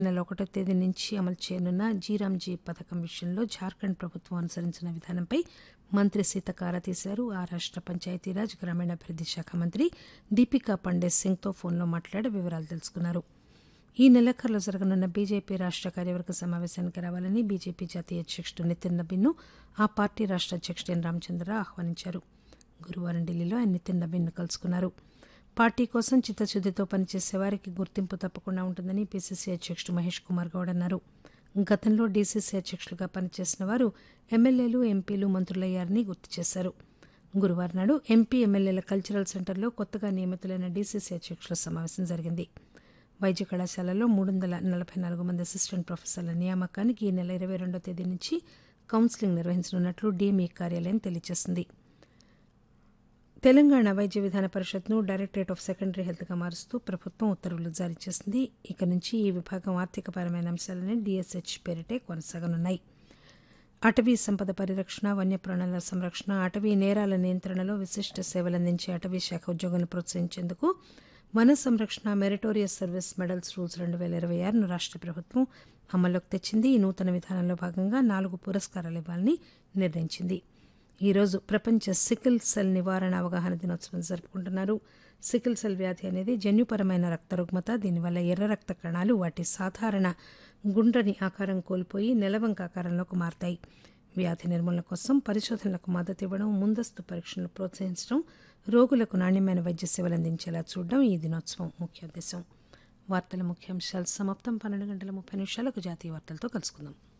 నెల ఒకటో తేదీ నుంచి అమలు చేయనున్న జీరాంజీ పథకం విషయంలో జార్ఖండ్ ప్రభుత్వం అనుసరించిన విధానంపై మంత్రి సీతక్క ఆరా తీశారు ఆ రాష్ట పంచాయతీరాజ్ గ్రామీణాభివృద్ది శాఖ మంత్రి దీపికా పండే సింగ్తో ఫోన్లో మాట్లాడి వివరాలు తెలుసుకున్నారు ఈ నెలాఖరులో జరగనున్న బీజేపీ రాష్ట కార్యవర్గ సమావేశానికి రావాలని బీజేపీ జాతీయ అధ్యక్షుడు నితిన్ నబీన్ను ఆ పార్టీ రాష్ట అధ్యక్షుడు ఎన్ రామచంద్ర ఆహ్వానించారు గురువారం ఢిల్లీలో ఆయన నితిన్ నబీన్ను కలుసుకున్నారు పార్టీ కోసం చిత్తశుద్దితో పనిచేసే వారికి గుర్తింపు తప్పకుండా ఉంటుందని పీసీసీ అధ్యక్షుడు మహేష్ కుమార్ గౌడ్ అన్నారు గతంలో డీసీసీ అధ్యక్షులుగా పనిచేసిన వారు ఎమ్మెల్యేలు ఎంపీలు మంత్రులయ్యారని గుర్తు చేశారు గురువారం నాడు ఎంపీ ఎమ్మెల్యేల కల్చరల్ సెంటర్లో కొత్తగా నియమితులైన డీసీసీ అధ్యక్షుల సమావేశం జరిగింది వైద్య కళాశాలలో మూడు వందల నలభై నాలుగు మంది అసిస్టెంట్ ప్రొఫెసర్ల నియామకానికి ఈ నెల ఇరవై రెండో తేదీ నుంచి కౌన్సిలింగ్ నిర్వహించనున్నట్లు డీఎంఈ కార్యాలయం తెలియజేసింది తెలంగాణ వైద్య విధాన పరిషత్ను డైరెక్టరేట్ ఆఫ్ సెకండరీ హెల్త్గా మారుస్తూ ప్రభుత్వం ఉత్తర్వులు జారీ చేసింది ఇక నుంచి ఈ విభాగం ఆర్థికపరమైన అంశాలని డీఎస్హెచ్ పేరిటే కొనసాగనున్నాయి అటవీ సంపద పరిరక్షణ వన్యప్రాణుల సంరక్షణ అటవీ నేరాల నియంత్రణలో విశిష్ట సేవలందించే అటవీ శాఖ ఉద్యోగులను ప్రోత్సహించేందుకు వన సంరక్షణ మెరిటోరియస్ సర్వీస్ మెడల్స్ రూల్స్ రెండు వేల ఇరవై ఆరును రాష్ట ప్రభుత్వం అమల్లోకి తెచ్చింది ఈ నూతన విధానంలో భాగంగా నాలుగు పురస్కారాలు ఇవ్వాలని నిర్ణయించింది ఈరోజు ప్రపంచ సికిల్ సెల్ నివారణ అవగాహన దినోత్సవం జరుపుకుంటున్నారు సికిల్ సెల్ వ్యాధి అనేది జన్యుపరమైన రక్త రుగ్మత దీనివల్ల ఎర్ర రక్త కణాలు వాటి సాధారణ గుండ్రని ఆకారం కోల్పోయి నెలవంక ఆకారంలోకి మారతాయి వ్యాధి నిర్మూలన కోసం పరిశోధనలకు మద్దతు ఇవ్వడం ముందస్తు పరీక్షలను ప్రోత్సహించడం రోగులకు నాణ్యమైన వైద్య సేవలు అందించేలా చూడడం ఈ దినోత్సవం ముఖ్య ఉద్దేశం వార్తల ముఖ్యాంశాలు సమాప్తం పన్నెండు గంటల ముప్పై నిమిషాలకు జాతీయ వార్తలతో కలుసుకుందాం